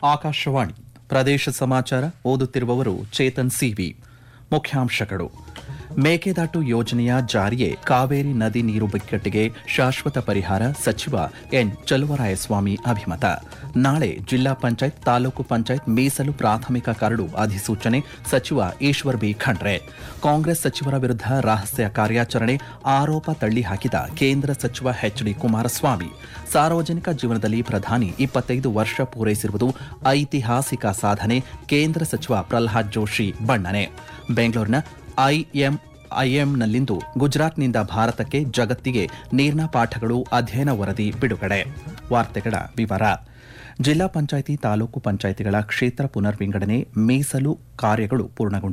ಆಕಾಶವಾಣಿ ಪ್ರದೇಶ ಸಮಾಚಾರ ಓದುತ್ತಿರುವವರು ಚೇತನ್ ಸಿವಿ ಮುಖ್ಯಾಂಶಗಳು ಮೇಕೆದಾಟು ಯೋಜನೆಯ ಜಾರಿಯೇ ಕಾವೇರಿ ನದಿ ನೀರು ಬಿಕ್ಕಟ್ಟಿಗೆ ಶಾಶ್ವತ ಪರಿಹಾರ ಸಚಿವ ಎನ್ ಚಲುವರಾಯಸ್ವಾಮಿ ಅಭಿಮತ ನಾಳೆ ಜಿಲ್ಲಾ ಪಂಚಾಯತ್ ತಾಲೂಕು ಪಂಚಾಯತ್ ಮೀಸಲು ಪ್ರಾಥಮಿಕ ಕರಡು ಅಧಿಸೂಚನೆ ಸಚಿವ ಈಶ್ವರ್ ಬಿ ಖಂಡ್ರೆ ಕಾಂಗ್ರೆಸ್ ಸಚಿವರ ವಿರುದ್ಧ ರಹಸ್ಯ ಕಾರ್ಯಾಚರಣೆ ಆರೋಪ ತಳ್ಳಿಹಾಕಿದ ಕೇಂದ್ರ ಸಚಿವ ಎಚ್ ಡಿ ಕುಮಾರಸ್ವಾಮಿ ಸಾರ್ವಜನಿಕ ಜೀವನದಲ್ಲಿ ಪ್ರಧಾನಿ ಇಪ್ಪತ್ತೈದು ವರ್ಷ ಪೂರೈಸಿರುವುದು ಐತಿಹಾಸಿಕ ಸಾಧನೆ ಕೇಂದ್ರ ಸಚಿವ ಪ್ರಲ್ಹಾದ್ ಜೋಶಿ ಬಣ್ಣನೆ ಬೆಂಗಳೂರಿನ ಐಎಂ ಐಎಂನಲ್ಲಿಂದು ಗುಜರಾತ್ನಿಂದ ಭಾರತಕ್ಕೆ ಜಗತ್ತಿಗೆ ನೀರಿನ ಪಾಠಗಳು ಅಧ್ಯಯನ ವರದಿ ಬಿಡುಗಡೆ ವಾರ್ತೆಗಳ ವಿವರ ಜಿಲ್ಲಾ ಪಂಚಾಯಿತಿ ತಾಲೂಕು ಪಂಚಾಯಿತಿಗಳ ಕ್ಷೇತ್ರ ಪುನರ್ ವಿಂಗಡಣೆ ಮೀಸಲು ಕಾರ್ಯಗಳು ಪೂರ್ಣಗೊಂಡಿವೆ